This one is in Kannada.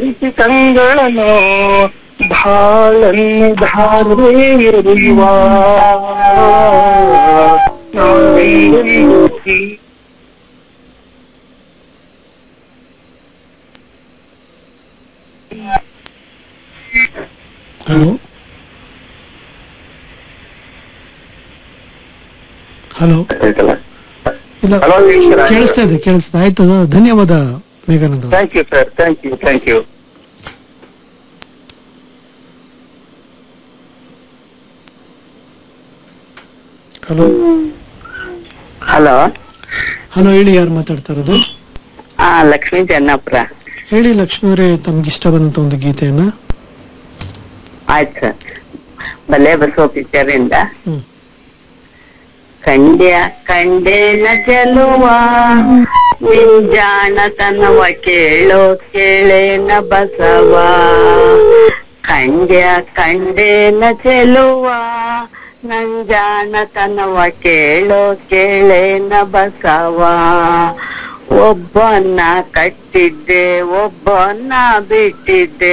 ಪ್ರೀತಿ ಕಂಗಳನು ಬಾಳನ್ನು ಧಾರೆ ಎರೆಯುವ ನಾವೆಂದೆಂದೂ ಈ ಹಲೋ ಹಲೋ ಇಲ್ಲ Hello, ವೀಕ್ಷಕರೇ. ಕೇಳಿಸ್ತಾ ಇದೆ ಕೇಳಿಸ್ತಾ ಆಯ್ತು ಧನ್ಯವಾದ ಮೇಘಾನಂದ ಅವ್ರೆ. Thank you sir thank you thank you hello hello hello ಹೇಳಿ ಯಾರು ಮಾತಾಡ್ತಾ ಇರೋದು ಆ ಲಕ್ಷ್ಮೀ ಜನ್ನಾಪುರ ಹೇಳಿ ಲಕ್ಷ್ಮಿ ಅವರೇ ತಮ್ಗೆ ಇಷ್ಟ ಬಂದಂತ ಒಂದು ಗೀತೆಯನ್ನ ಆಯ್ತು ಸರ್ ಬಲೆ ಬಸವ ಪಿಕ್ಚರ್ ಇಂದ ಹ್ಮ್ ಕಂಡ್ಯ ಕಂಡೇನ ಚೆಲುವ ನಿಂಜಾಣತನವ ಕೇಳೋ ಕೇಳೇನ ಬಸವ ಕಂಡ್ಯ ಕಂಡೇನ ಚೆಲುವ ನಂಜಾಣತನವ ಕೇಳೋ ಕೇಳೇನ ಬಸವ ಒಬ್ಬನ್ನ ಕಟ್ಟಿದ್ದೆ ಒಬ್ಬನ್ನ ಬಿಟ್ಟಿದ್ದೆ